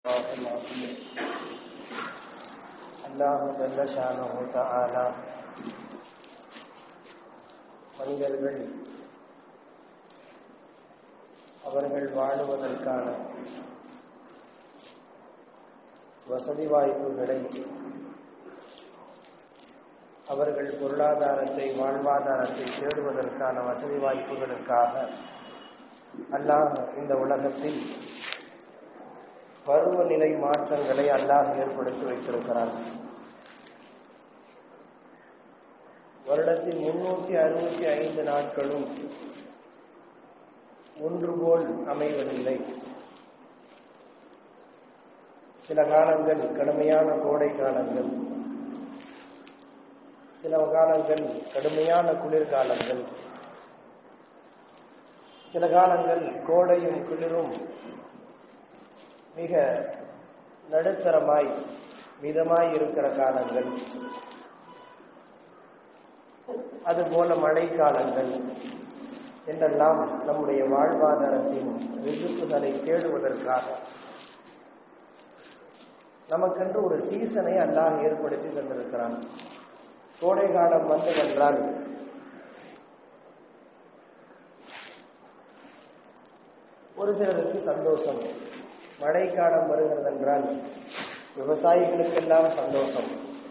அல்லாஹு ஜல்ல ஷானஹு தஆலா மனிதர்கள் அவர்கள் வாழுவதற்கான வசதி வாய்ப்புகளை அவர்கள் பொருளாதாரத்தை வாழ்வாதாரத்தை தேடுவதற்கான வசதி வாய்ப்புகளுக்காக அல்லாஹ் இந்த உலகத்தில் பருவநிலை மாற்றங்களை அல்லாஹ் ஏற்படுத்தி வைத்திருக்கிறார் வருடத்தில் முன்னூற்றி அறுபத்தி ஐந்து நாட்களும் ஒன்று போல் அமைவதில்லை சில காலங்கள் கடுமையான கோடை காலங்கள் சில காலங்கள் கடுமையான குளிர்காலங்கள் சில காலங்கள் கோடையும் குளிரும் மிக நடுத்தரமாய் மிதமாய் இருக்கிற காலங்கள் அதுபோல மழை காலங்கள் என்றெல்லாம் நம்முடைய வாழ்வாதாரத்தின் ரிசுக்குகளை தேடுவதற்காக நமக்கென்று ஒரு சீசனை அல்லாஹ் ஏற்படுத்தி தந்திருக்கிறான் கோடை காலம் வந்ததென்றால் ஒரு சிலருக்கு சந்தோஷம் மழை காலம் வருகிறது என்றால் விவசாயிகளுக்கெல்லாம் சந்தோஷம்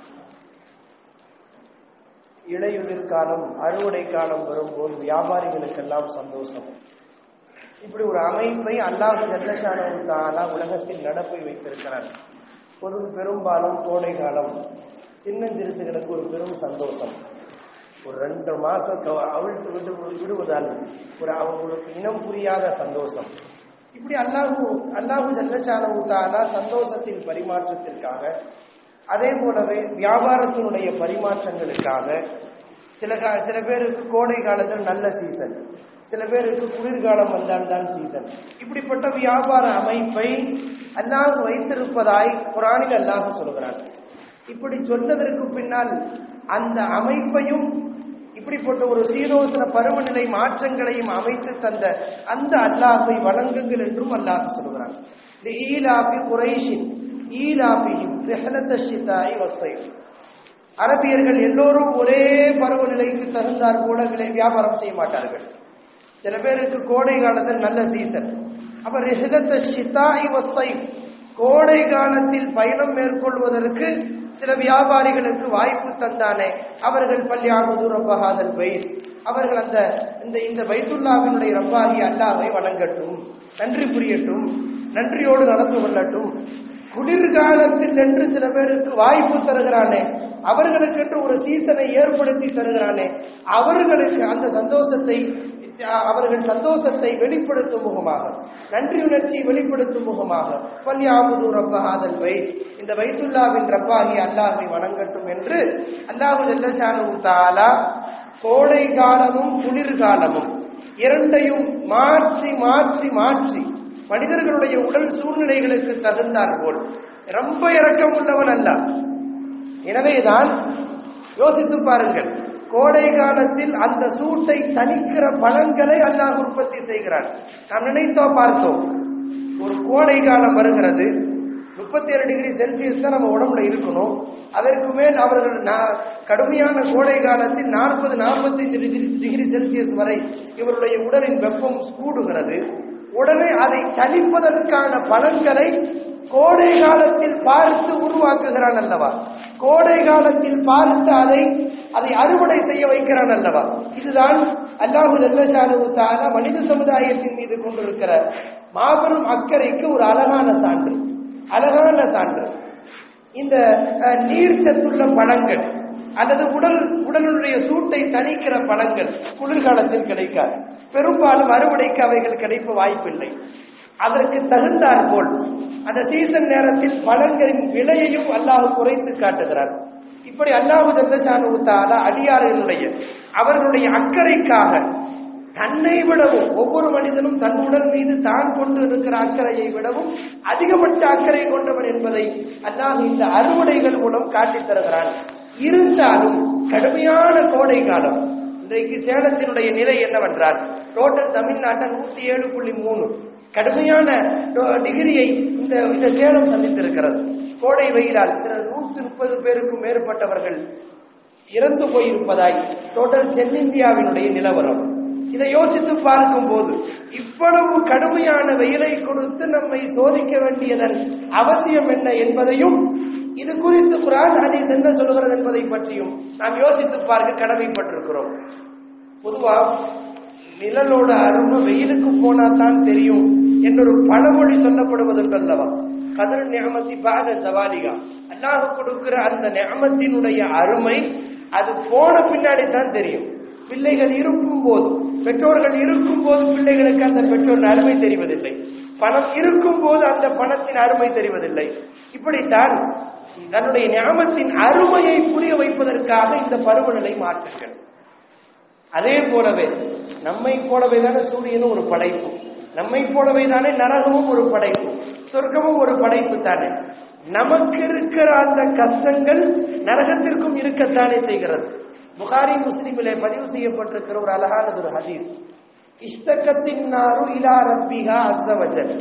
இடையுதிர் காலம் அறுவடை காலம் வரும்போது வியாபாரிகளுக்கெல்லாம் சந்தோஷம் இப்படி ஒரு அமைப்பை அல்லாஹ் ஜல்லஷானா உலகத்தில் நடப்பை வைத்திருக்கிறார் பொது பெரும்பாலும் கோடை காலம் சின்னஞ்சிறுசுகளுக்கு ஒரு பெரும் சந்தோஷம் ஒரு ரெண்டு மாசத்தை அவிழ்த்து விட்டு விடுவதால் ஒரு அவங்களுக்கு இனம் புரியாத சந்தோஷம் இப்படி அல்லாஹூ அல்லாஹூ ஜல்லஷானு தாலா சந்தோஷத்தின் பரிமாற்றத்திற்காக அதே போலவே வியாபாரத்தினுடைய பரிமாற்றங்களுக்காக சில கா சில பேருக்கு கோடை காலத்தில் நல்ல சீசன் சில பேருக்கு குளிர்காலம் வந்தால் தான் சீசன் இப்படிப்பட்ட வியாபார அமைப்பை அல்லாஹ் வைத்திருப்பதாய் குரானில் அல்லாஹ் சொல்கிறான் இப்படி சொன்னதற்கு பின்னால் அந்த அமைப்பையும் இப்படிப்பட்ட ஒரு சீதோசன பருவநிலை மாற்றங்களையும் அமைத்து தந்த அந்த அல்லாஹை வணங்குங்கள் என்றும் அல்லாஹ் சொல்கிறான் ஈலாபி குறைஷின் ஈலாபியும் ரிஹலத்தாய் வசை அரபியர்கள் எல்லோரும் ஒரே பருவநிலைக்கு தகுந்தார் போல விலை வியாபாரம் செய்ய மாட்டார்கள் சில பேருக்கு கோடை காலத்தில் நல்ல சீசன் அப்ப ரிஹலத்த ஷிதாய் வசை கோடை காலத்தில் பயணம் மேற்கொள்வதற்கு சில வியாபாரிகளுக்கு வாய்ப்பு தந்தானே அவர்கள் பல்யானது ரப்பகாதல் பயிர் அவர்கள் அந்த இந்த இந்த பைத்துல்லாவினுடைய ரப்பாகி அல்லாவை வணங்கட்டும் நன்றி புரியட்டும் நன்றியோடு நடந்து கொள்ளட்டும் குளிர்காலத்தில் என்று சில பேருக்கு வாய்ப்பு தருகிறானே அவர்களுக்கென்று ஒரு சீசனை ஏற்படுத்தி தருகிறானே அவர்களுக்கு அந்த சந்தோஷத்தை அவர்கள் சந்தோஷத்தை வெளிப்படுத்தும் முகமாக நன்றி உணர்ச்சியை வெளிப்படுத்தும் முகமாக பல்யாபுது ரப்பஹாதல் வை இந்த வைத்துல்லாவின் ரப்பாகி அல்லாஹை வணங்கட்டும் என்று அல்லாஹு ஜல்லஷானு தாலா கோடை காலமும் குளிர்காலமும் இரண்டையும் மாற்றி மாற்றி மாற்றி மனிதர்களுடைய உடல் சூழ்நிலைகளுக்கு தகுந்தார் போல் ரொம்ப இறக்கம் உள்ளவன் அல்ல எனவேதான் யோசித்து பாருங்கள் கோடை காலத்தில் அந்த சூட்டை தணிக்கிற பழங்களை அல்லாஹ் உற்பத்தி செய்கிறான் நாம் நினைத்தோம் பார்த்தோம் ஒரு கோடை காலம் வருகிறது முப்பத்தி ஏழு டிகிரி செல்சியஸ் தான் நம்ம உடம்புல இருக்கணும் அதற்கு மேல் அவர்கள் கடுமையான கோடை காலத்தில் நாற்பது நாற்பத்தைந்து டிகிரி டிகிரி செல்சியஸ் வரை இவருடைய உடலின் வெப்பம் கூடுகிறது உடனே அதை தணிப்பதற்கான பலன்களை கோடை காலத்தில் பார்த்து உருவாக்குகிறான் அல்லவா கோடை காலத்தில் பார்த்து அதை அதை அறுவடை செய்ய வைக்கிறான் அல்லவா இதுதான் அல்லாஹு ஜல்லஷானு தாலா மனித சமுதாயத்தின் மீது கொண்டிருக்கிற மாபெரும் அக்கறைக்கு ஒரு அழகான சான்று அழகான சான்று இந்த நீர் சத்துள்ள பழங்கள் அல்லது உடல் உடலுடைய சூட்டை தணிக்கிற பழங்கள் குளிர்காலத்தில் கிடைக்காது பெரும்பாலும் அறுவடைக்கு அவைகள் கிடைப்ப வாய்ப்பில்லை அதற்கு தகுந்தார் போல் அந்த சீசன் நேரத்தில் பழங்களின் விலையையும் அல்லாஹ் குறைத்து காட்டுகிறார் இப்படி அல்லாஹு ஜல்லஷானு தாலா அடியார்களுடைய அவர்களுடைய அக்கறைக்காக தன்னை விடவும் ஒவ்வொரு மனிதனும் தன் உடல் மீது தான் கொண்டு இருக்கிற அக்கறையை விடவும் அதிகபட்ச அக்கறை கொண்டவன் என்பதை அல்லாஹ் இந்த அறுவடைகள் மூலம் காட்டித் தருகிறான் இருந்தாலும் கடுமையான கோடை காலம் இன்றைக்கு சேலத்தினுடைய நிலை என்னவென்றால் டோட்டல் தமிழ்நாட்டில் நூத்தி ஏழு புள்ளி மூணு கடுமையான டிகிரியை இந்த இந்த சேலம் சந்தித்திருக்கிறது கோடை வெயிலால் சில நூற்றி முப்பது பேருக்கும் மேற்பட்டவர்கள் இறந்து போயிருப்பதாய் டோட்டல் தென்னிந்தியாவினுடைய நிலவரம் இதை யோசித்து பார்க்கும் போது இவ்வளவு கடுமையான வெயிலை கொடுத்து நம்மை சோதிக்க வேண்டியதன் அவசியம் என்ன என்பதையும் இது குறித்து குரான் ஹதீஸ் என்ன சொல்லுகிறது என்பதை பற்றியும் நாம் யோசித்து பார்க்க கடமைப்பட்டிருக்கிறோம் பொதுவா நிழலோட அருமை வெயிலுக்கு போனா தான் தெரியும் என்றொரு பழமொழி சொல்லப்படுவதுண்டல்லவா கதிர் நியமத்தி பாத சவாலிகா அல்லாஹ் கொடுக்கிற அந்த நியமத்தினுடைய அருமை அது போன பின்னாடி தான் தெரியும் பிள்ளைகள் இருக்கும் போது பெற்றோர்கள் இருக்கும் போது பிள்ளைகளுக்கு அந்த பெற்றோரின் அருமை தெரிவதில்லை பணம் இருக்கும் போது அந்த பணத்தின் அருமை தெரிவதில்லை இப்படித்தான் தன்னுடைய ஞாபகத்தின் அருமையை புரிய வைப்பதற்காக இந்த பருவநிலை மாற்றங்கள் அதே போலவே நம்மை போலவே தானே சூரியனும் ஒரு படைப்பு நம்மை போலவே தானே நரகமும் ஒரு படைப்பு சொர்க்கமும் ஒரு படைப்பு தானே நமக்கு இருக்கிற அந்த கஷ்டங்கள் நரகத்திற்கும் இருக்கத்தானே செய்கிறது புகாரி முஸ்லிமிலே பதிவு செய்யப்பட்டிருக்கிற ஒரு அழகானது ஒரு ஹதீஸ் இஷ்டக்கத்தின் நாரு இலா ரப்பிகா அசவஜன்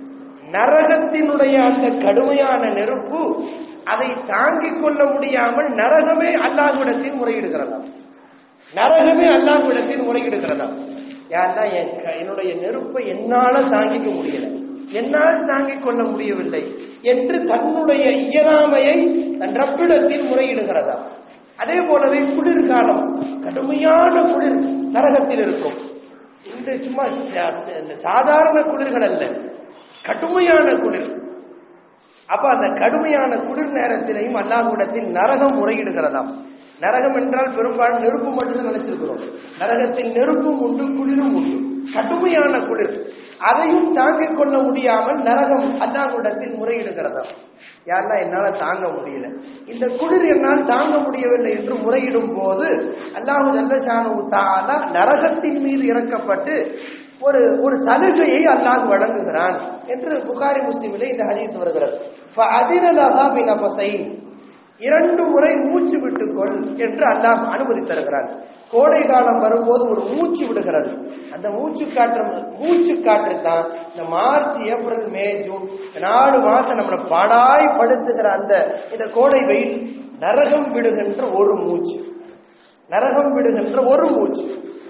நரகத்தினுடைய அந்த கடுமையான நெருப்பு அதை தாங்கிக் கொள்ள முடியாமல் நரகமே அல்லாஹ்விடத்தில் முறையிடுகிறதா நரகமே அல்லாஹ்விடத்தில் முறையிடுகிறதா யாருன்னா என் க- என்னுடைய நெருப்பை என்னால தாங்கிக்க முடியல என்னால் தாங்கிக் கொள்ள முடியவில்லை என்று தன்னுடைய இயலாமையை தன் ரப்பிடத்தில் முறையிடுகிறதா அதே போலவே குளிர்காலம் கடுமையான குளிர் நரகத்தில் இருக்கும் இந்த சும்மா சா- இந்த சாதாரண குளிர்கள் அல்ல கடுமையான குளிர் அப்ப அந்த கடுமையான குளிர் நேரத்திலையும் அல்லாஹ்விடத்தில் நரகம் முறையிடுகிறதாம் நரகம் என்றால் பெரும்பாலும் நெருப்பு மட்டும்தான் நினைச்சிருக்கிறோம் நரகத்தில் நெருப்பும் உண்டு குளிரும் உண்டு கடுமையான குளிர் அதையும் தாங்கிக் கொள்ள முடியாமல் நரகம் அல்லாஹ்விடத்தில் முறையிடுகிறதாம் யாருன்னா என்னால தாங்க முடியல இந்த குளிர் என்னால் தாங்க முடியவில்லை என்று முறையிடும் போது அல்லாஹு ஜல்லஷானு தாலா நரகத்தின் மீது இறக்கப்பட்டு ஒரு ஒரு சலுகையை அல்லாஹ் வழங்குகிறான் என்று புகாரி முஸ்லிமிலே இந்த ஹதீஸ் வருகிறது فَأَذِنَ لَهَا بِنَفَسَيْنِ இரண்டு முறை மூச்சு விட்டுக்கொள் என்று அல்லாஹ் அனுமதி தருகிறான் கோடை காலம் வரும்போது ஒரு மூச்சு விடுகிறது அந்த மூச்சு காற்று மூச்சு காற்று தான் இந்த மார்ச் ஏப்ரல் மே ஜூன் இந்த நாலு மாசம் நம்மளை பாடாய் படுத்துகிற அந்த இந்த கோடை வெயில் நரகம் விடுகின்ற ஒரு மூச்சு நரகம் விடுகின்ற ஒரு மூச்சு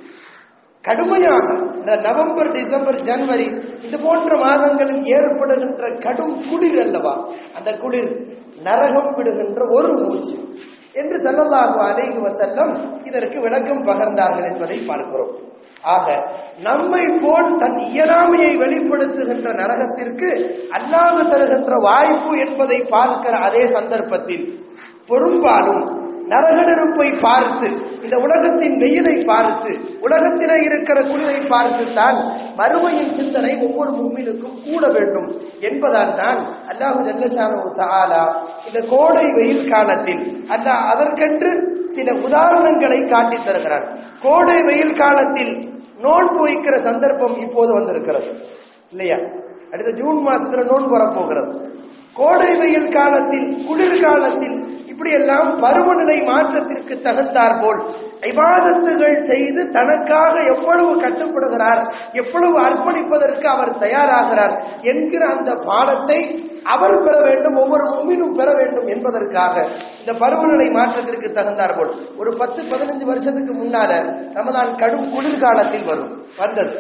கடுமையாக இந்த நவம்பர் டிசம்பர் ஜனவரி இது போன்ற மாதங்களில் ஏற்படுகின்ற கடும் குளிர் அல்லவா அந்த குளிர் நரகம் விடுகின்ற ஒரு மூச்சு என்று ஸல்லல்லாஹு அலைஹி வஸல்லம் இதற்கு விளக்கம் பகர்ந்தார்கள் என்பதை பார்க்கிறோம் ஆக நம்மை போல் தன் இயலாமையை வெளிப்படுத்துகின்ற நரகத்திற்கு அல்லாஹ் தருகின்ற வாய்ப்பு என்பதை பார்க்கிற அதே சந்தர்ப்பத்தில் பெரும்பாலும் நரக நெருப்பை பார்த்து இந்த உலகத்தின் வெயிலை பார்த்து உலகத்திலே இருக்கிற குளிரை பார்த்து தான் மறுமையின் சிந்தனை ஒவ்வொரு மும்மினுக்கும் கூட வேண்டும் என்பதால் தான் அல்லாஹு ஜல்லஷானு தஆலா இந்த கோடை வெயில் காலத்தில் அல்லாஹ் அதற்கென்று சில உதாரணங்களை காட்டித் தருகிறான் கோடை வெயில் காலத்தில் நோன்பு வைக்கிற சந்தர்ப்பம் இப்போது வந்திருக்கிறது இல்லையா அடுத்த ஜூன் மாசத்துல நோன்பு வரப்போகிறது கோடை வெயில் காலத்தில் குளிர்காலத்தில் இப்படியெல்லாம் பருவநிலை மாற்றத்திற்கு தகுந்தார் போல் இபாதத்துகள் செய்து தனக்காக எவ்வளவு கட்டுப்படுகிறார் எவ்வளவு அர்ப்பணிப்பதற்கு அவர் தயாராகிறார் என்கிற அந்த பாடத்தை அவர் பெற வேண்டும் ஒவ்வொரு மும்மினும் பெற வேண்டும் என்பதற்காக இந்த பருவநிலை மாற்றத்திற்கு தகுந்தார் போல் ஒரு பத்து பதினஞ்சு வருஷத்துக்கு முன்னால ரமதான் கடும் குளிர்காலத்தில் வரும் வந்தது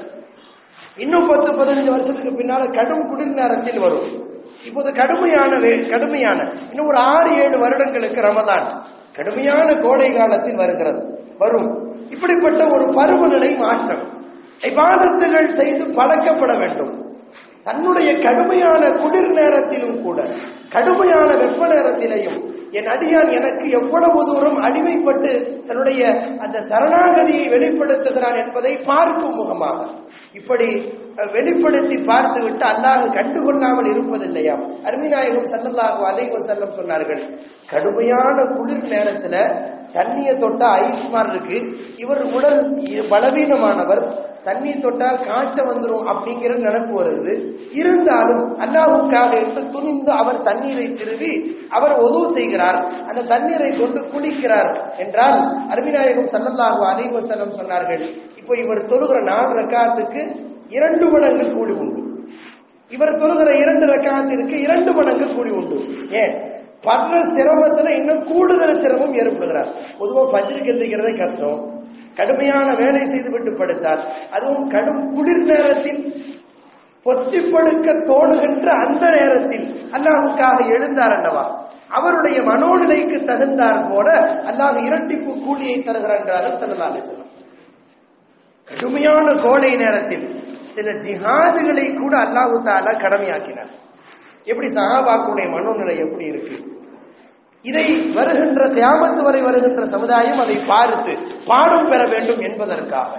இன்னும் பத்து பதினஞ்சு வருஷத்துக்கு பின்னால கடும் குளிர் நேரத்தில் வரும் இப்போது கடுமையான வே- கடுமையான இன்னும் ஒரு ஆறு ஏழு வருடங்களுக்கு ரமதான் கடுமையான கோடை காலத்தில் வருகிறது வரும் இப்படிப்பட்ட ஒரு பருவநிலை மாற்றம் இபாதத்துகள் செய்து பழக்கப்பட வேண்டும் தன்னுடைய கடுமையான குளிர் நேரத்திலும் கூட கடுமையான வெப்ப நேரத்திலேயும் என் அடியான் எனக்கு எவ்வளவு தூரம் அடிமைப்பட்டு தன்னுடைய அந்த சரணாகதியை வெளிப்படுத்துகிறான் என்பதை பார்க்கும் முகமாக இப்படி அஹ், வெளிப்படுத்தி பார்த்துவிட்டு அல்லாஹ் கண்டுகொள்ளாமல் இருப்பதில்லையாம் அருமிநாயகம் சல்லல்லாஹு அலைஹி வஸல்லம் சொன்னார்கள் கடுமையான குளிர் நேரத்துல தண்ணியை தொட்டா ஐஸ் மாதிரி இருக்கு இவர் உடல் இ- பலவீனமானவர் தண்ணி தொட்டா காய்ச்ச வந்துரும் அப்படிங்கிற நினைப்பு வருது இருந்தாலும் அல்லாஹ்வுக்காக என்று துணிந்து அவர் தண்ணீரை திருவி அவர் உதவு செய்கிறார் அந்த தண்ணீரை கொண்டு குளிக்கிறார் என்றால் அருமிநாயகம் சல்லல்லாஹு அலைஹி வஸல்லம் சொன்னார்கள் இப்போ இவர் தொழுகிற நாலு ரக்காத்துக்கு இரண்டு மடங்கு கூலி உண்டு இவர் தொழுகிற இரண்டு ரக்காத்திற்கு இரண்டு மடங்கு கூலி உண்டு ஏன் படுற சிரமத்துல இன்னும் கூடுதல் சிரமம் ஏற்படுகிறார் பொதுவா பஜ்ருக்கு எந்திரிக்கிறதே கஷ்டம் கடுமையான வேலை செய்துவிட்டு படுத்தால் அதுவும் கடும் குளிர் நேரத்தில் பொத்தி படுக்க தோணுகின்ற அந்த நேரத்தில் அல்லாஹுக்காக எழுந்தார் அல்லவா அவருடைய மனோநிலைக்கு தகுந்தார் போல அல்லாஹ் இரட்டிப்பு கூலியை தருகிறார் என்றார்கள் ஸல்லல்லாஹு அலைஹி வஸல்லம் கடுமையான கோடை நேரத்தில் சில ஜிஹாதுகளை கூட அல்லாஹு தாலா கடமையாக்கினார் எப்படி சஹாபாக்குடைய மனோநிலை எப்படி இருக்கு இதை வருகின்ற தியாமத்து வரை வருகின்ற சமுதாயம் அதை பார்த்து பாடம் பெற வேண்டும் என்பதற்காக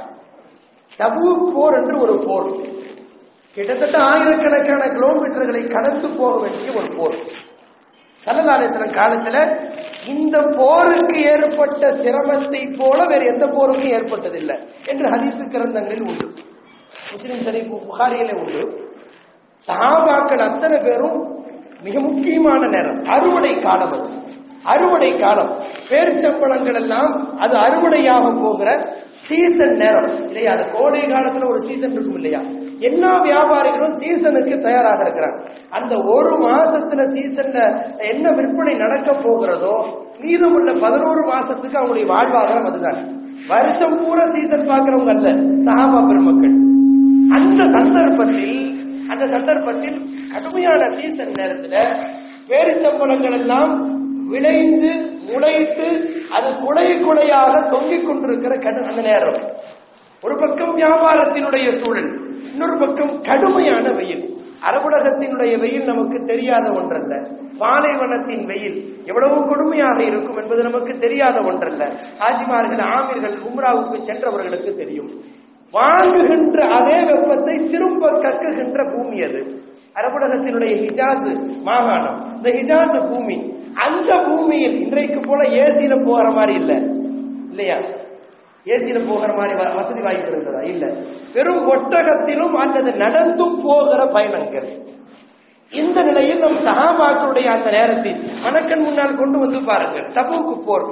தபூ போர் என்று ஒரு போர் கிட்டத்தட்ட ஆயிரக்கணக்கான கிலோமீட்டர்களை கடந்து போக வேண்டிய ஒரு போர் சல்லதாலேசனம் காலத்துல இந்த போருக்கு ஏற்பட்ட சிரமத்தை போல வேற எந்த போருக்கும் ஏற்பட்டதில்லை என்று ஹதீசு கிரந்தங்களில் உண்டு முஸ்லிம் சரி புகாரியிலே உண்டு சஹாபாக்கள் அத்தனை பேரும் மிக முக்கியமான நேரம் அறுவடை காலம் அது அறுவடை காலம் பேரிச்சம்பழங்கள் எல்லாம் அது அறுவடையாக போகிற சீசன் நேரம் இல்லையா அது கோடை காலத்துல ஒரு சீசன் இருக்கும் இல்லையா எல்லா வியாபாரிகளும் சீசனுக்கு தயாராக இருக்கிறாங்க அந்த ஒரு மாசத்துல சீசன்ல என்ன விற்பனை நடக்க போகிறதோ மீதமுள்ள பதினோரு மாசத்துக்கு அவங்களுடைய வாழ்வாதாரம் அதுதான் வருஷம் பூரா சீசன் பார்க்கிறவங்க அல்ல சஹாபா பெருமக்கள் அந்த சந்தர்ப்பத்தில் அந்த சந்தர்ப்பத்தில் கடுமையான சீசன் நேரத்துல பேரித்தம்பழங்கள் எல்லாம் விளைந்து முளைத்து அது குலை குலையாக தொங்கிக் கொண்டிருக்கிற கடு அந்த நேரம் ஒரு பக்கம் வியாபாரத்தினுடைய சூழல் இன்னொரு பக்கம் கடுமையான வெயில் அரபுலகத்தினுடைய வெயில் நமக்கு தெரியாத ஒன்றல்ல பாலைவனத்தின் வெயில் எவ்வளவு கொடுமையாக இருக்கும் என்பது நமக்கு தெரியாத ஒன்றல்ல ஆஜிமார்கள் ஆமீர்கள் உம்ராவுக்கு சென்றவர்களுக்கு தெரியும் வாங்குகின்ற அதே வெப்பத்தை திரும்ப கக்குகின்ற பூமி அது அரபுலகத்தினுடைய ஹிஜாஸ் மாகாணம் இந்த ஹிஜாஸ் பூமி அந்த பூமியில் இன்றைக்கு போல ஏசியில போகிற மாதிரி இல்ல இல்லையா ஏசியில போகிற மாதிரி வ- வசதி வாய்ப்பு இருந்ததா இல்ல வெறும் ஒட்டகத்திலும் அல்லது நடந்தும் போகிற பயணங்கள் இந்த நிலையில் நம் சகாபாக்களுடைய அந்த நேரத்தில் மணக்கண் முன்னால் கொண்டு வந்து பாருங்கள் தபுக்கு போர்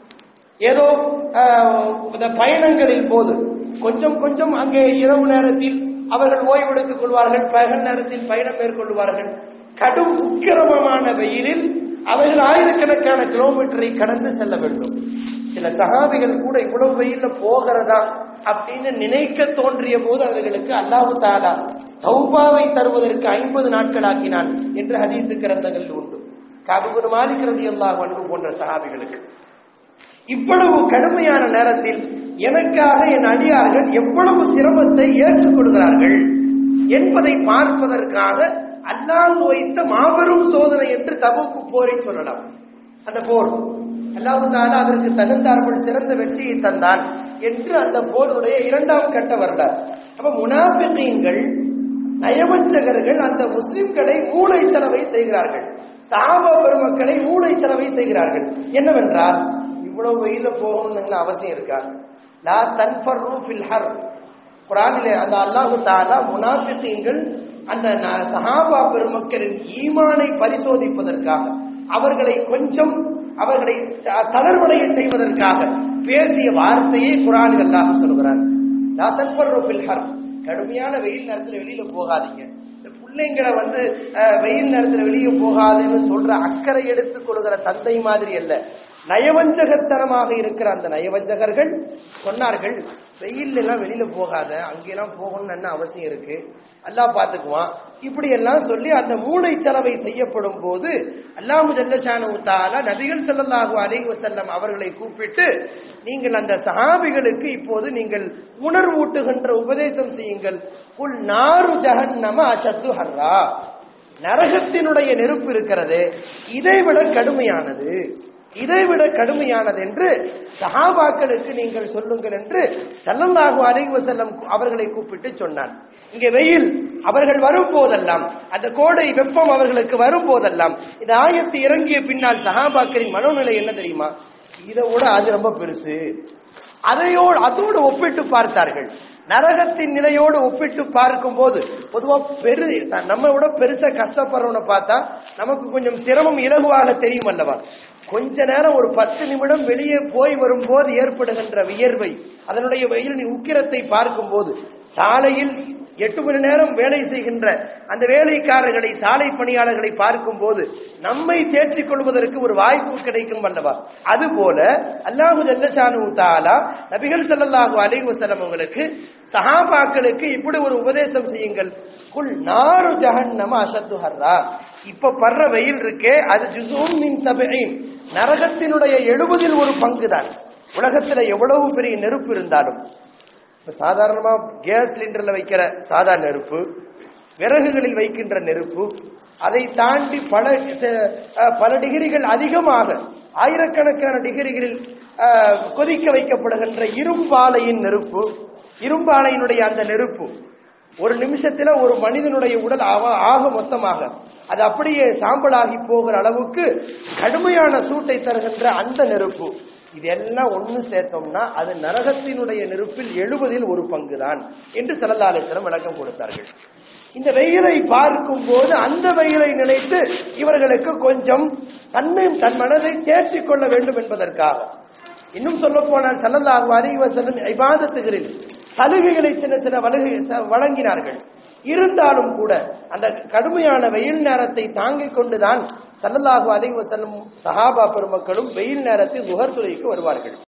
ஏதோ ஆஹ், இந்த பயணங்களின் போது கொஞ்சம் கொஞ்சம் அங்கே இரவு நேரத்தில் அவர்கள் ஓய்வெடுத்துக் கொள்வார்கள் பகல் நேரத்தில் பயணம் மேற்கொள்வார்கள் கடும் உக்கிரமமான வெயிலில் அவர்கள் ஆயிரக்கணக்கான கிலோமீட்டரை கடந்து செல்ல வேண்டும் சில சகாபிகள் கூட இவ்வளவு வெயில்ல போகிறதா அப்படின்னு நினைக்க தோன்றிய போது அவர்களுக்கு அல்லாஹு தாலா தௌபாவை தருவதற்கு ஐம்பது நாட்கள் ஆக்கினான் என்று ஹதீத்து கிரந்தங்களில் உண்டு காபிபுன் மாலிக் ரலியல்லாஹு அன்ஹு போன்ற சஹாபிகளுக்கு இவ்வளவு கடுமையான நேரத்தில் எனக்காக என் அடியார்கள் எவ்வளவு சிரமத்தை ஏற்றுக்கொள்கிறார்கள் என்பதை பார்ப்பதற்காக அல்லாஹ் வைத்த மாபெரும் சோதனை என்று தபுக்கு போரை சொல்லலாம் அந்த போர் அல்லாஹு தாலா அதற்கு தகுந்தார்கள் சிறந்த வெற்றியை தந்தான் என்று அந்த போருடைய இரண்டாம் கட்ட வரலாறு அப்ப முனாபிகீன்கள் நயவஞ்சகர்கள் அந்த முஸ்லிம்களை மூளை செலவை செய்கிறார்கள் சாபா பெருமக்களை மூளை செலவை செய்கிறார்கள் என்னவென்றால் இவ்வளவு வெயில போகணும்னு அவசியம் இருக்கா லா தன்பர்ரு ஃபில் ஹர் குரானிலே அந்த அல்லாஹு தாலா முனாஃபிகீன்கள் அந்த ந- சஹாபா பெருமக்களின் ஈமானை பரிசோதிப்பதற்காக அவர்களை கொஞ்சம் அவர்களை த- தளர்வடைய செய்வதற்காக பேசிய வார்த்தையை குரானில் அல்லாஹ் சொல்கிறான் லா தன்பர்ரு ஃபில் ஹர் கடுமையான வெயில் நேரத்துல வெளியில போகாதீங்க இந்த பிள்ளைங்களை வந்து அஹ், வெயில் நேரத்துல வெளியே போகாதுன்னு சொல்ற அக்கறை எடுத்துக் கொள்கிற தந்தை மாதிரி அல்ல நயவஞ்சகத்தனமாக இருக்கிற அந்த நயவஞ்சகர்கள் சொன்னார்கள் வெயில் எல்லாம் வெளியில போகாத அங்கெல்லாம் போகணும்னு என்ன அவசியம் இருக்கு அல்லாஹ் பாத்துக்குவான் இப்படி எல்லாம் சொல்லி அந்த மூளை செலவை செய்யப்படும் போது அல்லாஹு ஜல்லஷானு தாலா நபிகள் ஸல்லல்லாஹு அலைஹி வஸல்லம் அவர்களை கூப்பிட்டு நீங்கள் அந்த சஹாபிகளுக்கு இப்போது நீங்கள் உணர்வூட்டுகின்ற உபதேசம் செய்யுங்கள் குல் நாரு ஜஹன்னம அஷத்து ஹர்ரா நரகத்தினுடைய நெருப்பு இருக்கிறது இதைவிட கடுமையானது இதைவிட கடுமையானது என்று சஹாபாக்களுக்கு நீங்கள் சொல்லுங்கள் என்று ஸல்லல்லாஹு அலைஹி வஸல்லம் அவர்களை கூப்பிட்டு சொன்னான் இங்கே வெயில் அவர்கள் வரும்போதெல்லாம் அந்த கோடை வெப்பம் அவர்களுக்கு வரும்போதெல்லாம் இந்த ஆயத்து இறங்கிய பின்னால் சஹாபாக்களின் மனோநிலை என்ன தெரியுமா இதை விட அது ரொம்ப பெருசு அதையோடு அதோடு ஒப்பிட்டு பார்த்தார்கள் நரகத்தின் நிலையோடு ஒப்பிட்டு பார்க்கும்போது பொதுவா பெரு நம்ம விட பெருசா கஷ்டப்படுறவனை பார்த்தா நமக்கு கொஞ்சம் சிரமம் இலகுவாக தெரியும் அல்லவா கொஞ்ச நேரம் ஒரு பத்து நிமிடம் வெளியே போய் வரும்போது ஏற்படுகின்ற வியர்வை அதனுடைய வெயிலின் உக்கிரத்தை பார்க்கும்போது சாலையில் எட்டு மணி நேரம் வேலை செய்கின்ற அந்த வேலைக்காரர்களை சாலை பணியாளர்களை பார்க்கும் போது நம்மை தேர்ச்சிக் கொள்வதற்கு ஒரு வாய்ப்பு கிடைக்கும் அல்லவா அதுபோல அல்லாஹு ஜல்லஷானு தாலா நபிகள் ஸல்லல்லாஹு அலைஹி வஸல்லம் அவங்களுக்கு சஹாபாக்களுக்கு இப்படி ஒரு உபதேசம் செய்யுங்கள் குல் நாரு ஜஹன்னம அஷத்து ஹர்ரா இப்ப படுற வெயில் இருக்கே அது ஜுசூன் மின் சபையின் நரகத்தினுடைய எழுபதில் ஒரு பங்கு தான் உலகத்துல எவ்வளவு பெரிய நெருப்பு இருந்தாலும் இப்ப சாதாரணமா கேஸ் சிலிண்டர்ல வைக்கிற சாதா நெருப்பு விறகுகளில் வைக்கின்ற நெருப்பு அதை தாண்டி பல அஹ், பல டிகிரிகள் அதிகமாக ஆயிரக்கணக்கான டிகிரிகளில் அஹ், கொதிக்க வைக்கப்படுகின்ற இரும்பாலையின் நெருப்பு இரும்பாலையினுடைய அந்த நெருப்பு ஒரு நிமிஷத்துல ஒரு மனிதனுடைய உடல் ஆக- ஆக மொத்தமாக அது அப்படியே சாம்பலாகி போகிற அளவுக்கு கடுமையான சூட்டை தருகின்ற அந்த நெருப்பு இதெல்லாம் ஒண்ணு சேர்த்தோம்னா அது நரகத்தினுடைய நெருப்பில் எழுபதில் ஒரு பங்குதான் என்று சல்லல்லாஹு விளக்கம் கொடுத்தார்கள் இந்த வெயிலை பார்க்கும் போது அந்த வெயிலை நினைத்து இவர்களுக்கு கொஞ்சம் தன்னை தன் மனதை தேர்ச்சிக் கொள்ள வேண்டும் என்பதற்காக இன்னும் சொல்ல போனால் சல்லல்லாஹு அலைஹி வஸல்லம் இபாதத்துகளில் சலுகைகளை சின்ன சின்ன வலுகை ச- வழங்கினார்கள் இருந்தாலும் கூட அந்த கடுமையான வெயில் நேரத்தை தாங்கிக் கொண்டுதான் சல்லல்லாஹு அலைஹி வஸல்லம் சஹாபா பெருமக்களும் வெயில் நேரத்தில் முகர் துறைக்கு வருவார்கள்